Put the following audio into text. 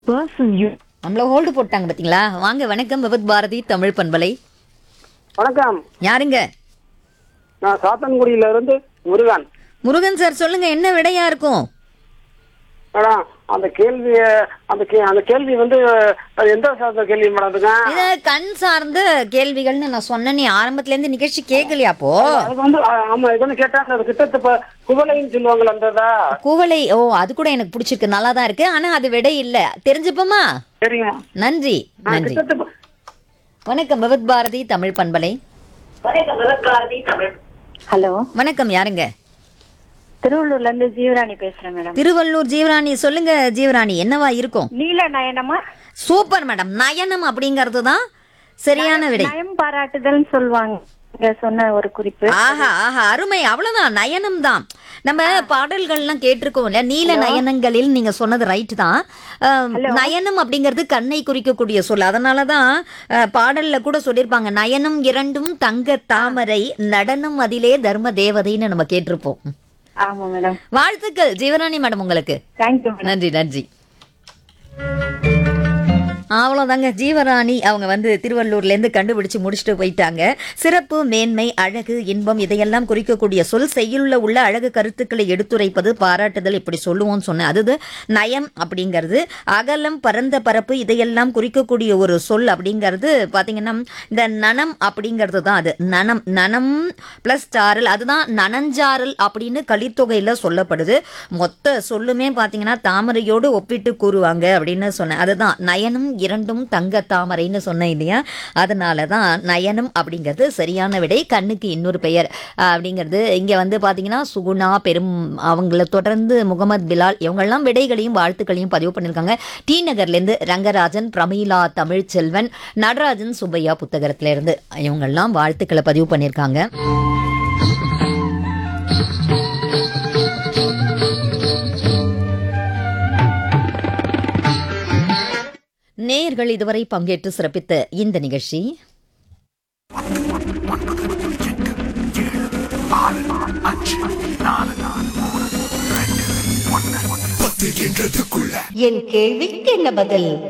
person you நம்மள hold போட்டாங்க பாத்தீங்களா வாங்க வணக்கம் விபத் பாரதி தமிழ் பண்பலை வணக்கம் யாருங்க நான் சாத்தன்குடியில இருந்து முருகன் முருகன் சார் சொல்லுங்க என்ன விடையா இருக்கும் மேடம் அந்த கேள்வி அந்த கே- அந்த கேள்வி வந்து அது எந்த சார்ந்த கேள்வி மேடம் அதுங்க இது கண் சார்ந்த கேள்விகள்னு நான் சொன்னேனே ஆரம்பத்துல இருந்து நிகழ்ச்சி கேட்கலையா அப்போ அதுக்கு வந்து ஆ, ஆமா இது வந்து கேட்டாங்க அது கிட்டத்து இப்ப குவளைன்னு சொல்லுவாங்கல்ல அந்த இதா குவளை ஓ அது கூட எனக்கு பிடிச்சிருக்கு நல்லா தான் இருக்கு ஆனா அது விடை இல்ல தெரிஞ்சுப்போமா சரிங்க நன்றி ஆ, நன்றி கிட்டத்து வணக்கம் விபத் பாரதி தமிழ் பண்பலை ஹலோ வணக்கம் யாருங்க திருவள்ளூர்ல இருந்து ஜீவராணி பேசுறேன் மேடம் திருவள்ளூர் ஜீவராணி சொல்லுங்க ஜீவராணி என்னவா இருக்கும் நீல நயனமா சூப்பர் மேடம் நயனம் அப்படிங்கிறது தான் சரியான விடை நயம் பாராட்டுதல்னு சொல்லுவாங்க இங்க சொன்ன ஒரு குறிப்பு ஆஹா ஆஹா அருமை அவ்வளவுதான் நயனம் தான் நம்ம பாடல்கள்லாம் கேட்டிருக்கோம் இல்ல நீல நயனங்களில் நீங்க சொன்னது ரைட் தான் அஹ், நயனம் அப்படிங்கிறது கண்ணை குறிக்கக்கூடிய சொல் அதனாலதான் அஹ், பாடல்ல கூட சொல்லியிருப்பாங்க நயனம் இரண்டும் தங்க தாமரை நடனம் அதிலே தர்ம தேவதைன்னு நம்ம கேட்டிருப்போம் ஆமா மேடம் வாழ்த்துக்கள் ஜீவராணி மேடம் உங்களுக்கு தேங்க்யூ மேடம் நன்றி நன்றி அவ்வளோதாங்க ஜீவராணி அவங்க வந்து திருவள்ளூர்லேருந்து கண்டுபிடிச்சு முடிச்சுட்டு போயிட்டாங்க சிறப்பு மேன்மை அழகு இன்பம் இதையெல்லாம் குறிக்கக்கூடிய சொல் செய்யுள்ள உள்ள அழகு கருத்துக்களை எடுத்துரைப்பது பாராட்டுதல் இப்படி சொல்லுவோம்னு சொன்னேன் அது நயம் அப்படிங்கிறது அகலம் பரந்த பரப்பு இதையெல்லாம் குறிக்கக்கூடிய ஒரு சொல் அப்படிங்கிறது பார்த்தீங்கன்னா இந்த நனம் அப்படிங்கிறது தான் அது நனம் நனம் ப்ளஸ் சாரல் அதுதான் நனஞ்சாரல் அப்படின்னு கலித்தொகையில் சொல்லப்படுது மொத்த சொல்லுமே பார்த்தீங்கன்னா தாமரையோடு ஒப்பிட்டு கூறுவாங்க அப்படின்னு சொன்னேன் அதுதான் நயனம் இரண்டும் தங்க தாமரைன்னு சொன்னேன் இல்லையா அதனால தான் நயனம் அப்படிங்கிறது சரியான விடை கண்ணுக்கு இன்னொரு பெயர் அஹ், அப்படிங்கிறது இங்கே வந்து பார்த்தீங்கன்னா சுகுணா பெரும் அவங்கள தொடர்ந்து முகமது பிலால் இவங்கெல்லாம் விடைகளையும் வாழ்த்துக்களையும் பதிவு பண்ணியிருக்காங்க டி நகர்லேருந்து ரங்கராஜன் பிரமீளா தமிழ்ச்செல்வன் நடராஜன் சுப்பையா புத்தகத்துல இருந்து இவங்கெல்லாம் வாழ்த்துக்களை பதிவு பண்ணியிருக்காங்க நேயர்கள் இதுவரை பங்கேற்று சிறப்பித்த இந்த நிகழ்ச்சி என் கேள்விக்கு என்ன பதில்